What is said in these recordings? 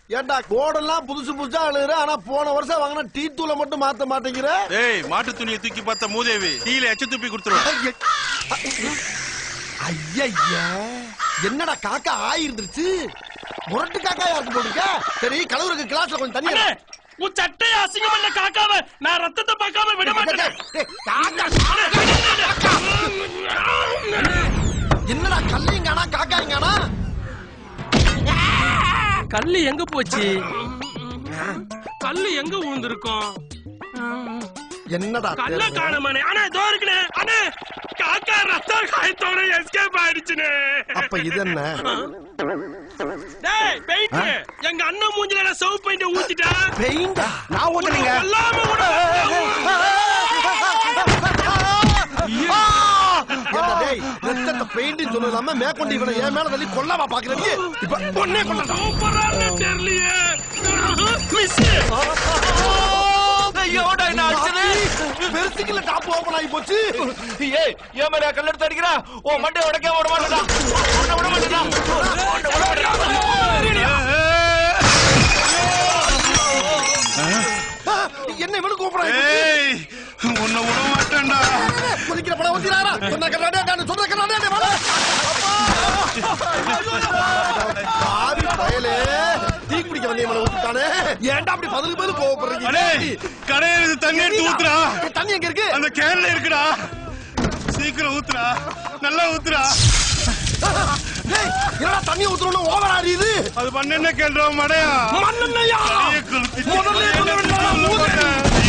ஏண்டா கோடெல்லாம் புதுசு புதுசா அழுகுற ஆனா போன வருஷம் வாங்கின டீ தூளை மட்டும் மாத்த மாட்டேங்கிற ஏய் மாட்டு துணியை தூக்கி பார்த்த மூதேவி டீல எச்ச துப்பி கொடுத்துருவேன் ஐயா என்னடா காக்கா ஆயிருந்துருச்சு முரட்டு காக்கா யாருக்கு போட்டுருக்க சரி கலவருக்கு கிளாஸ்ல கொஞ்சம் தண்ணி அண்ணே, உன் சட்டையை அசிங்கம் பண்ண காக்காம நான் ரத்தத்தை பார்க்காம விட மாட்டேன் டேய், காக்கா, காக்கா. என்னடா கல்லையும் காணா காக்காயும் காணா கல்லு எங்க போச்சு கல்லு எங்க விழுந்திருக்கும் என்னடா கல்ல தேடுற? காணமானே அண்ணே இதோ இருக்குனே அண்ணே காக்கா ரத்த காயத்தோட எஸ்கேப் ஆயிடுச்சுனே அப்ப இது என்ன டேய் பெயிண்ட் எங்க அண்ணன் மூஞ்சில நான் சவு பெயிண்ட் ஊத்திட்டா பெயிண்டா நான் ஊத்துறீங்க கொல்லாம விட ஏண்டா டேய், ரத்தத்தை பெயிண்ட் சொல்லாம மேற்கொண்டு இவனை என் மேல தள்ளி கொல்லவா பாக்குறீங்க இப்ப பொண்ணே கொல்லா சூப்பரான தெரியலையே மிஸ் ஐயோடா என்ன அடிச்சது பெருசுக்குள்ள டாப் ஓபன் ஆகி போச்சு ஏய் ஏன் மேல கல்லெடுத்து அடிக்கிறா ஓ மண்டை உடைக்க விட மாட்டேடா உன்னை விட மாட்டேடா உன்னை விட மாட்டேடா என்ன இவனு கூப்பிடாங்க ஏய் உன்னை விட மாட்டேன்டா கொதிக்கிற படம் ஊத்தினாரா சொன்ன கண்ணாடியா நான் சொன்ன கண்ணாடியா வாடா பாவி பயலே டீ குடிக்க வந்தே மேல ஊத்திட்டானே ஏன்டா அப்படி பதிலுக்கு பதில் கோவப்படுறீங்க அடே கடையில இருந்து தண்ணி எடுத்து ஊத்துறா தண்ணி எங்க இருக்கு அந்த கேன்ல இருக்குடா சீக்கிரம் ஊத்துறா நல்லா ஊத்துறா டேய், என்னடா தண்ணி ஊத்துறோம்னு ஓவர் ஆடியுது அது பண்ண என்ன கேள்றா மடையா மண்ணெண்ணையா கையை கொளுத்திட்டு முதல்ல சொல்ல வேண்டாமா, ஊதுறேன்.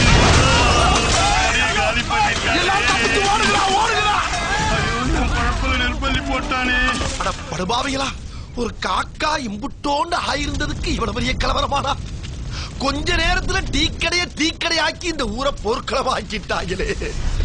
கையை காலி பண்ணிட்டானே. எல்லாம் தப்பிச்சு ஓடுங்களா ஓடுங்களா ஐயோ, என் பழப்புல நெருப்பள்ளி போட்டானே அட படுபாவிகளா ஒரு காக்கா இம்புட்டோண்டு ஆயிருந்ததுக்கு இவ்வளவு பெரிய கலவரமாடா கொஞ்ச நேரத்துல டீ கடைய டீ கடையாக்கி இந்த ஊரை போர்க்களமாக்கிட்டாங்களே